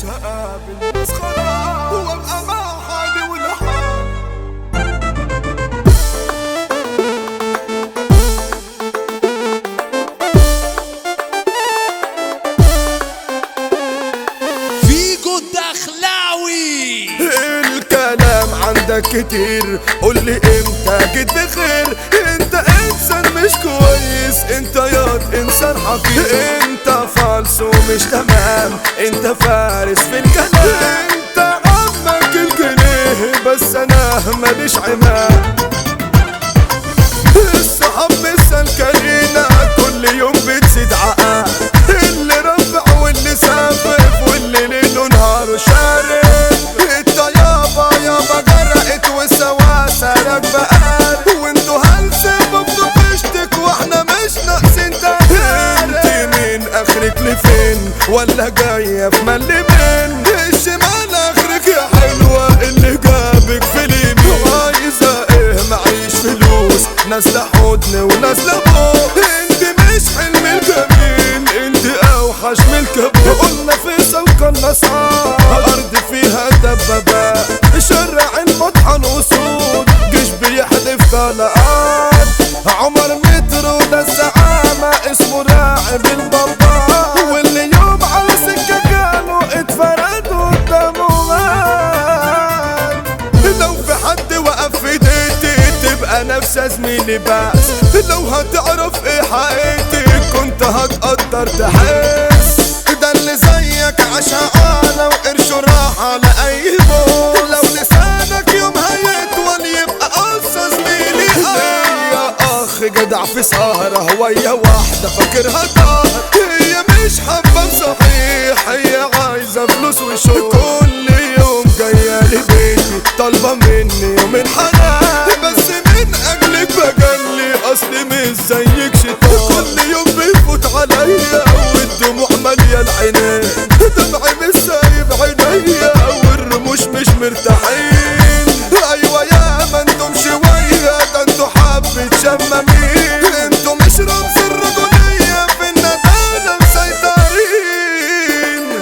مش هقابل ناس خلاص وابقى مع حالي ولحالي فيجو الدخلاوي الكلام عندك كتير قول لي امتى جيت بخير انت انسان مش كويس انت ياض انسان حقير انت فالص ومش تمام انت فارس في الكلام انت عمك الجنيه بس انا ماليش عمام الصحاب مثل كرينا كل يوم بتزيد عقا اللي رفع واللي سافف واللي ليله نهاره شارب انت يابا يابا جرقت والسواسة راكبة قارب وانتوا هلسبوا بتشتك واحنا مش ناقصين تجارب انت مين اخرك لفين ولا جاية في ملي بين الشمال اخرك يا حلوة اللي جابك في اليمين عايزة ايه معيش فلوس ناس لحضن وناس لابوك انت مش حلم الجميل انت اوحش من الكبوت قلنا في سوق النصار ارض فيها دبابات شرع المطحن وسود جيش بيحدف طلقات عمر مترو ده الزعامة اسمه راعب البابا واللي يوم على سكة كانوا اتفردوا قدامه مات لو في حد وقف في ديتي تبقى نفسها زميلي بس لو هتعرف ايه حقيقتي كنت هتقدر تحس ده اللي زيك عشان لو قرشه راح على اي بول لو لسانك يوم هيطول يبقى قصة زميلي يا اخ جدع في سهرة ويا واحدة فاكرها طار هي مش حبة صحيح هي عايزة فلوس وشغل كل يوم جاية لبيتي طالبة مني يومين حنان بس من اجلك بجلي اصلي مش زيك شيطان كل يوم بيفوت عليا والدموع مالية العينين دمعي مش سايب عينيا والرموش مش مرتاحين ايوه يا ما انتم شوية ده انتوا حبة شمامين انتوا مش رمز الرجولية في الندالة مسيطرين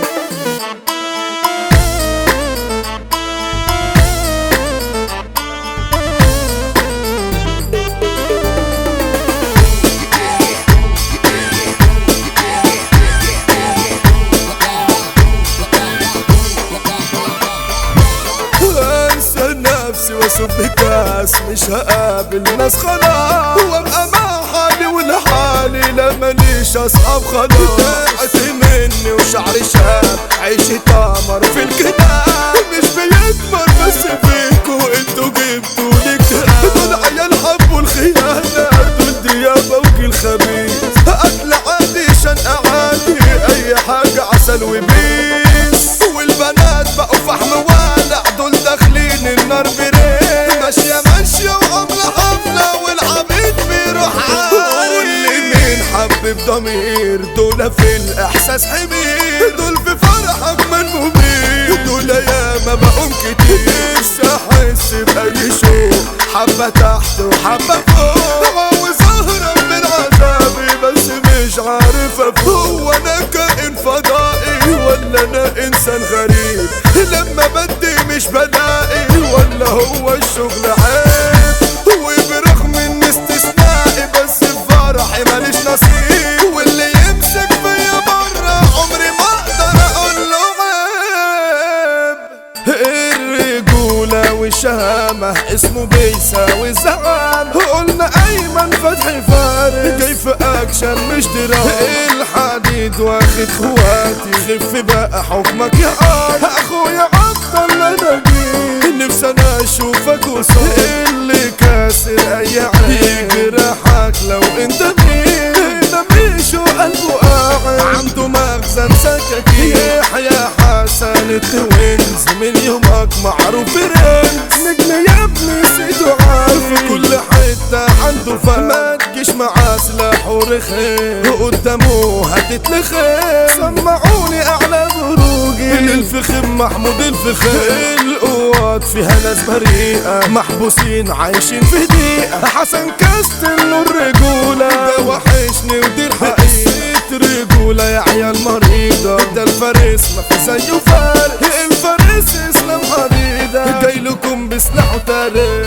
انسى نفسي واسب كاس مش هقابل ناس خلاص وابقى مع حالي ولحالي لا ماليش اصحاب خلاص ضاعت مني وشعري شاب عيشي تمر في الكتاب مش بيكبر بس فيكو انتوا جبتوا لي اكتئاب دول عيال حبوا الخيانة دول ديابة وجيل خبيث اكل عادي شنقة عادي اي حاجة عسل وبيس والبنات بقوا فحم والع دول داخلين النار بريس ماشية ماشية وعاملة حفلة والعبيد بيروح عالي مين حب بضمير دول في الاحساس حمير دول في فرحك من مبين دول ياما بقوم كتير نفسي احس باي شوق حبة تحت وحبة فوق عاوز اهرب من عذابي بس مش عارف افوق هو انا كائن فضائي ولا انا انسان غريب لما بدي مش بلاقي ولا هو الشغل عيب وبرغم ان استثنائي بس في فرحي ماليش نصيب واللي يمسك فيا بره عمري ما اقدر اقول له عيب الرجولة والشهامة اسمه بيساوي الزعامة قلنا أيمن فتحي فارس جاي في أكشن مش دراما الحديد واخد خواتي خف بقى حكمك يا قاضي أخويا عبد الله نجيب نفسي أنا أشوفك وصوت اللي كاسر أي عين يجرحك لو أنت مين هنا مش قلبه قاعد عنده مخزن سكاكين يحيى حسن التوينز من يومك معروف رنز نجم يا ابني سيدو عارف في كل حتة عنده فن ما تجيش معاه سلاح ورخيم قدامه هتتلخم سمعوني اعلى بروجي الفخم محمود الفخم القوات فيها ناس بريئة محبوسين عايشين في دقيقة حسن كاستن الرجولة ده وحشني ودي الحقيقة رجولة يا عيال مريضة ده الفارس ما في زيه فارس شارب